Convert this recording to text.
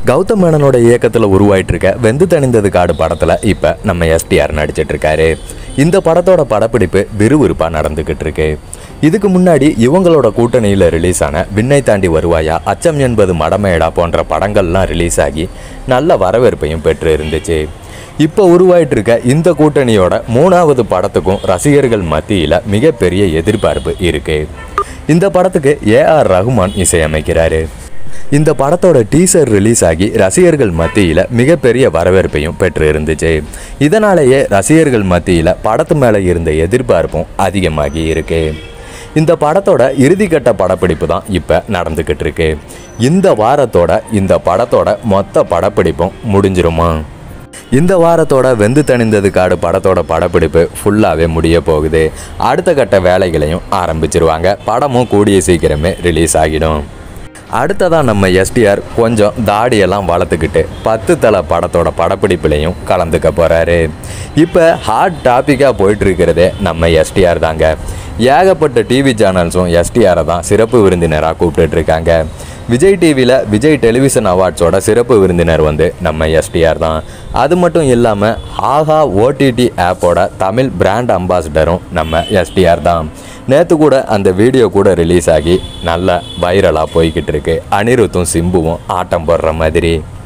கௌதம் மேனனோட இயக்கத்தில் உருவாயிட்டு இருக்க வெந்து தணிந்தது காடு படத்தில் இப்போ நம்ம எஸ்டிஆர் நடிச்சிட்டு இருக்காரு இந்த படத்தோட படப்பிடிப்பு விறுவிறுப்பாக நடந்துக்கிட்டு இருக்கு இதுக்கு முன்னாடி இவங்களோட கூட்டணியில் ரிலீஸ் ஆன விண்ணை தாண்டி வருவாயா அச்சம் என்பது மடமேடா போன்ற படங்கள்லாம் ரிலீஸ் ஆகி நல்ல வரவேற்பையும் பெற்று இருந்துச்சு இப்போ உருவாயிட்டு இருக்க இந்த கூட்டணியோட மூணாவது படத்துக்கும் ரசிகர்கள் மத்தியில் மிகப்பெரிய எதிர்பார்ப்பு இருக்கு இந்த படத்துக்கு ஏஆர் ரகுமான் இசையமைக்கிறாரு இந்த படத்தோட டீசர் ரிலீஸ் ஆகி ரசிகர்கள் மத்தியில் மிகப்பெரிய வரவேற்பையும் பெற்று இருந்துச்சு இதனாலேயே ரசிகர்கள் மத்தியில் படத்து மேலே இருந்த எதிர்பார்ப்பும் அதிகமாகி இருக்கு இந்த படத்தோட இறுதிக்கட்ட படப்பிடிப்பு தான் இப்போ நடந்துக்கிட்டு இருக்கு இந்த வாரத்தோட இந்த படத்தோட மொத்த படப்பிடிப்பும் முடிஞ்சிருமா இந்த வாரத்தோட வெந்து தணிந்தது காடு படத்தோட படப்பிடிப்பு ஃபுல்லாகவே முடிய போகுது அடுத்த கட்ட வேலைகளையும் ஆரம்பிச்சிருவாங்க படமும் கூடிய சீக்கிரமே ரிலீஸ் ஆகிடும் அடுத்ததாக நம்ம எஸ்டிஆர் கொஞ்சம் தாடியெல்லாம் வளர்த்துக்கிட்டு பத்து தலை படத்தோட படப்பிடிப்புலையும் கலந்துக்க போகிறாரு இப்போ ஹாட் டாப்பிக்காக போயிட்டு இருக்கிறதே நம்ம எஸ்டிஆர் தாங்க ஏகப்பட்ட டிவி சேனல்ஸும் எஸ்டிஆரை தான் சிறப்பு விருந்தினராக கூப்பிட்டுட்டு இருக்காங்க விஜய் டிவியில் விஜய் டெலிவிஷன் அவார்ட்ஸோட சிறப்பு விருந்தினர் வந்து நம்ம எஸ்டிஆர் தான் அது மட்டும் இல்லாமல் ஆஹா ஓடிடி ஆப்போட தமிழ் பிராண்ட் அம்பாசிடரும் நம்ம எஸ்டிஆர் தான் நேற்று கூட அந்த வீடியோ கூட ரிலீஸ் ஆகி நல்ல வைரலாக போய்கிட்டு இருக்கு அனிருத்தும் சிம்புவும் ஆட்டம் போடுற மாதிரி